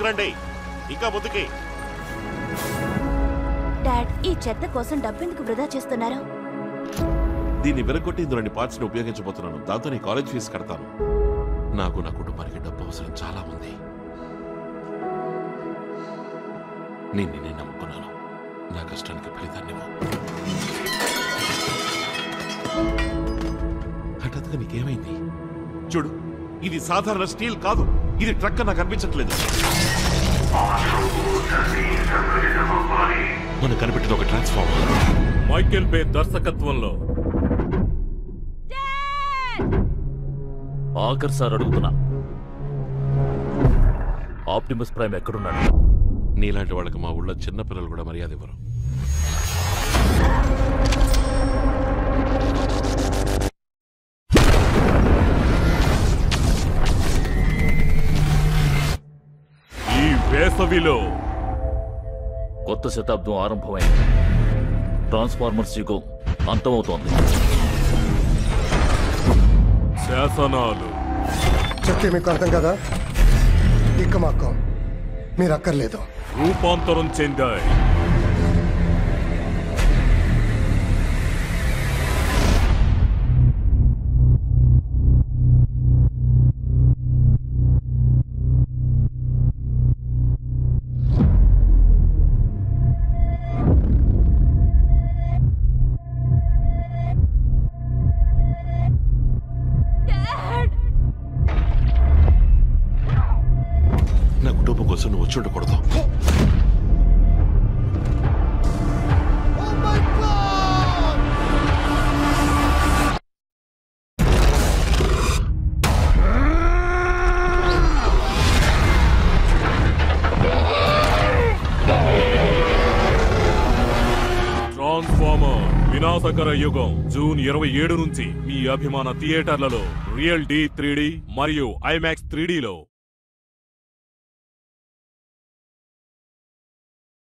ముందుకు రండి ఇంకా ముందుకి డాడ్ ఈ చెత్త కోసం డబ్బెందుకు వృధా చేస్తున్నారు దీన్ని విరగొట్టి ఇందులోని పార్ట్స్ ని ఉపయోగించబోతున్నాను దాంతో నీ కాలేజ్ ఫీజు కడతాను నాకు నా కుటుంబానికి డబ్బు అవసరం చాలా ఉంది నేను నిన్నే నమ్ముకున్నాను నా కష్టానికి ఫలితాన్ని ఇవ్వు. హఠాత్తుగా నీకేమైంది చూడు ఇది సాధారణ స్టీల్ కాదు ఇది ట్రక్ అని నాకు అనిపించట్లేదు మనం కనిపెట్టిన ఒక ట్రాన్స్ఫార్మర్ మైకేల్ బే దర్శకత్వంలో ఆఖర్ సార్ అడుగుతున్నా ఆప్టిమస్ ప్రైమ్ ఎక్కడున్నాడు నీలాంటి వాళ్ళకి మా ఊళ్ళో చిన్నపిల్లలు కూడా మర్యాద ఇవ్వరు ఈ వేసవిలో కొత్త శతాబ్దం ఆరంభమైంది ట్రాన్స్ఫార్మర్స్ యుగం అంతమవుతోంది శాసనాలు చెప్తే మీకు అర్థం కదా ఇక్క మాకు మీరు అక్కర్లేదు రూపాంతరం చెందాయి నా కుటుంబం కోసం నువ్వు వచ్చి ఉండకూడదు ట్రాన్స్ఫార్మర్ వినాశకర యుగం జూన్ ఇరవై ఏడు నుంచి మీ అభిమాన థియేటర్లలో రియల్ డి త్రీ మరియు ఐమాక్స్ త్రీ లో